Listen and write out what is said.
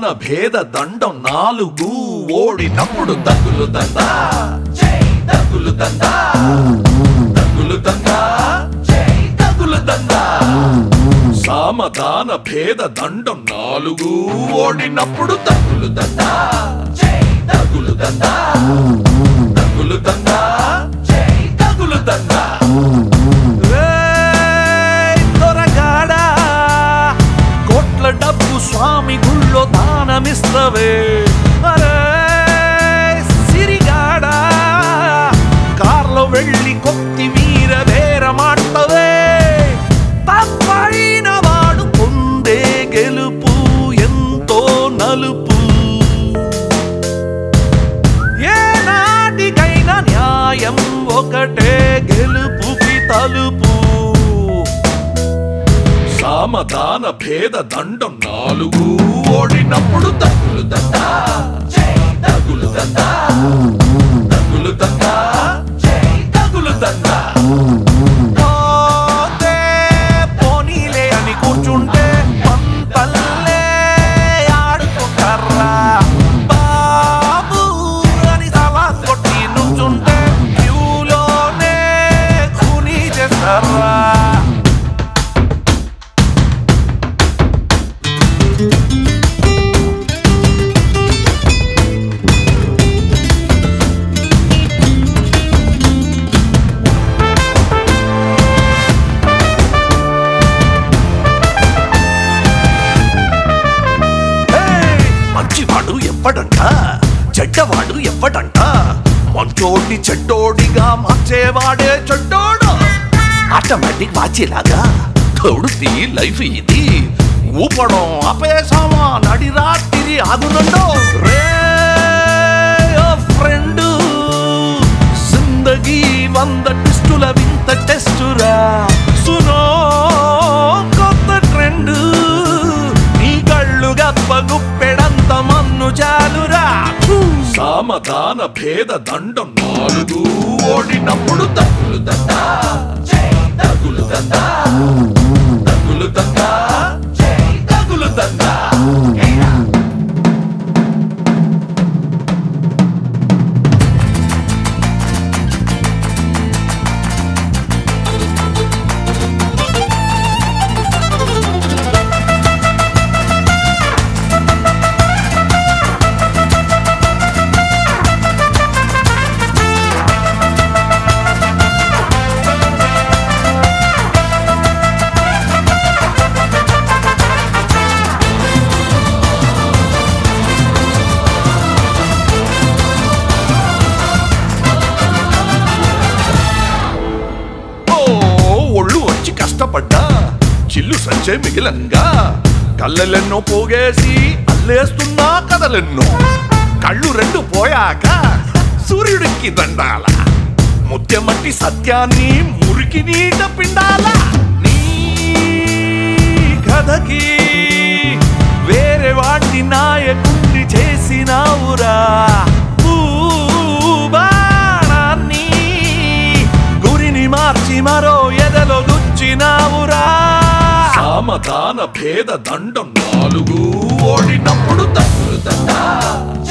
భేద దండం నాలుగు ఓడినప్పుడు తగులు దందా జై తగులు దందా తగులు దందా జై తగులు దందా సామధాన భేద దండం నాలుగు ఓడినప్పుడు తగులు దందా జై తగులు దందా తగులు దందా జై తగులు దందా రేయ్ దొరగాడా కోట్ల డబ్బు స్వామి గుళ్ళో దానమిస్తవే అరే సిరిగాడా కార్లో వెళ్ళి కొత్తి వీర వేరమాటవే తప్పైన వాడు పొందే గెలుపు ఎంతో నలుపు ఏ నాటికైనా న్యాయం ఒకటే గెలుపుకి తలుపు సామధాన భేద దండం నాలుగు ఓడినప్పుడు తగులు దందా జై తగులు దందా తగులు దందా జై తగులు దందా పోతే పోనీలే అని కూర్చుంటే పంతల్లే ఆడుకుంటారా బాబు అని సలా కొట్టి నుంచుంటే క్యూలోనే కూనీ చేస్తారా ఏయ్! మంచివాడు ఎవ్వడంట చెడ్డవాడు ఎవ్వడంట మంచోడిని చెడ్డోడిగా మార్చేవాడే చెడ్డోడు ఆటోమేటిక్ వాచేలాగా తోడుది లైఫ్ ఇది ఊపడం ఆపేసామా నడి రాత్రి ఆగునండో రే ఫ్రెండ్ జిందగీ వంద టెస్టుల వింత టెస్టురా సునో కొత్త ట్రెండ్ నీ కళ్ళు గప్ప గుప్పెడంత మన్ను చాలురా సామధాన భేద దండం నాలుగు ఓడినప్పుడు తగులు దందా జై తగులు దందా తగులు దందా జై తగులు దందా ఓ ఒళ్ళు వచ్చి కష్టపడ్డా చిల్లు సంచే మిగిలంగా కళ్ళెన్నో పోగేసి అల్లేస్తున్నా కథలెన్నో కళ్ళు రెండు పోయాక సూర్యుడికి దండాల ముత్యమట్టి సత్యాన్ని మురికి నీట పిండాల నీ కథకి వేరే వాడిని నాయకుణ్ణి చేసినావురా భూబాణాన్ని గురిని మార్చి మరో ఎదలో గుచ్చినావురా సామధాన భేద దండం నాలుగు ఓడినప్పుడు తగులు దండా